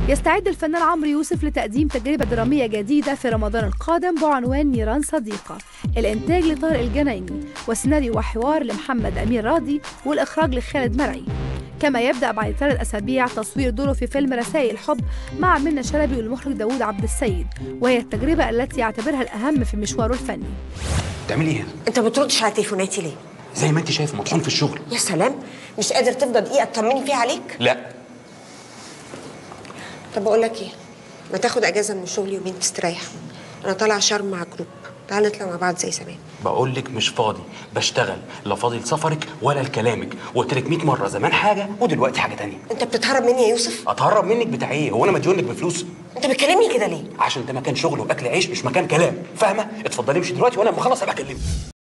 يستعد الفنان عمرو يوسف لتقديم تجربة درامية جديدة في رمضان القادم بعنوان نيران صديقة الإنتاج لطارق الجنايني والسيناريو وحوار لمحمد أمير راضي والإخراج لخالد مرعي كما يبدأ بعد ثلاث أسابيع تصوير دوره في فيلم رسائل الحب مع منى شلبي والمخرج داوود عبد السيد وهي التجربة التي يعتبرها الأهم في مشواره الفني بتعملي ايه؟ انت ما بتردش على تليفوناتي ليه؟ زي ما انت شايف مطحون في الشغل يا سلام مش قادر تفضل دقيقه تطمني فيها عليك؟ لا طب بقول لك ايه؟ ما تاخد اجازه من الشغل يومين تستريح انا طالعه شرم مع جروب تعال نطلع مع بعض زي زمان بقول لك مش فاضي بشتغل لا فاضي لسفرك ولا لكلامك قلت لك 100 مره زمان حاجه ودلوقتي حاجه تانية انت بتتهرب مني يا يوسف؟ اتهرب منك بتاع ايه هو انا مديون لك بفلوس انت بتكلمني كده ليه؟ عشان ده مكان شغل واكل عيش مش مكان كلام فاهمه اتفضلي امشي دلوقتي وانا لما اخلص ابقى اكلمك